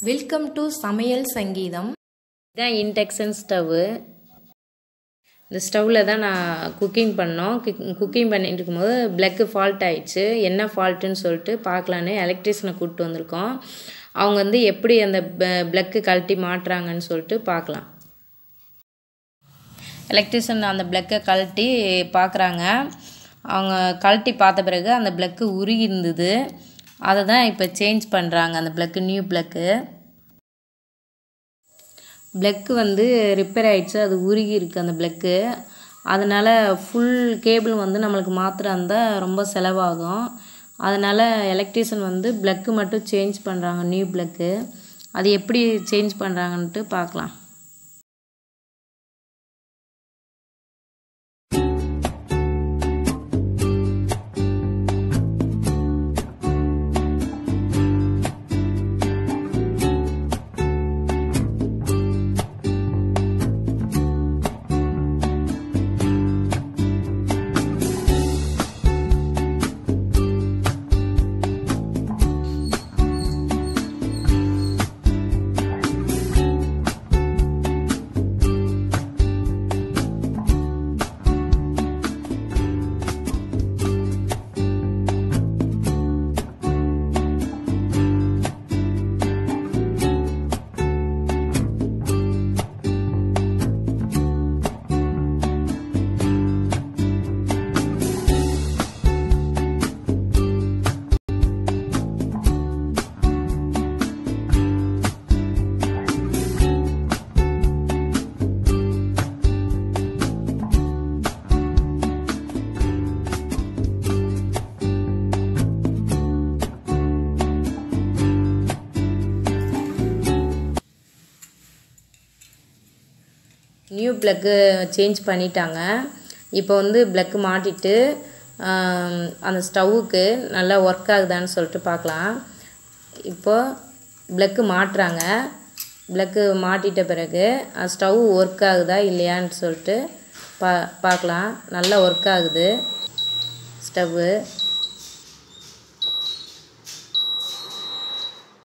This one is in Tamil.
வெல்கம் டு சமையல் சங்கீதம் இதான் இன்டெக்ஷன் ஸ்டவ்வு இந்த ஸ்டவ்வில் தான் நான் குக்கிங் பண்ணோம் குக்கிங் பண்ணிட்டு இருக்கும்போது ப்ளக்கு ஃபால்ட் ஆயிடுச்சு என்ன ஃபால்ட்டுன்னு சொல்லிட்டு பார்க்கலான்னு எலக்ட்ரிஷனை கூப்பிட்டு வந்திருக்கோம் அவங்க வந்து எப்படி அந்த ப்ளக்கு கழட்டி மாட்டுறாங்கன்னு சொல்லிட்டு பார்க்கலாம் எலக்ட்ரிஷியன் அந்த ப்ளக்கை கழட்டி பார்க்குறாங்க அவங்க கழட்டி பார்த்த பிறகு அந்த ப்ளக்கு உருகி இருந்தது அதை தான் இப்போ சேஞ்ச் பண்ணுறாங்க அந்த ப்ளக்கு நியூ ப்ளக்கு ப்ளக்கு வந்து ரிப்பேர் ஆகிடுச்சு அது உருகி இருக்குது அந்த ப்ளக்கு அதனால் ஃபுல் கேபிள் வந்து நம்மளுக்கு மாத்திரம் இருந்தால் ரொம்ப செலவாகும் அதனால் எலக்ட்ரிஷியன் வந்து ப்ளக்கு மட்டும் சேஞ்ச் பண்ணுறாங்க நியூ ப்ளக்கு அது எப்படி சேஞ்ச் பண்ணுறாங்கன்ட்டு பார்க்கலாம் நியூ ப்ளக்கு சேஞ்ச் பண்ணிட்டாங்க இப்போ வந்து ப்ளக்கு மாட்டிட்டு அந்த ஸ்டவ்வுக்கு நல்லா ஒர்க் ஆகுதான்னு சொல்லிட்டு பார்க்கலாம் இப்போ ப்ளக்கு மாட்டுறாங்க ப்ளக்கு மாட்டிட்ட பிறகு ஸ்டவ் ஒர்க் ஆகுதா இல்லையான்னு சொல்லிட்டு பா பார்க்கலாம் நல்லா ஒர்க் ஆகுது ஸ்டவ்வு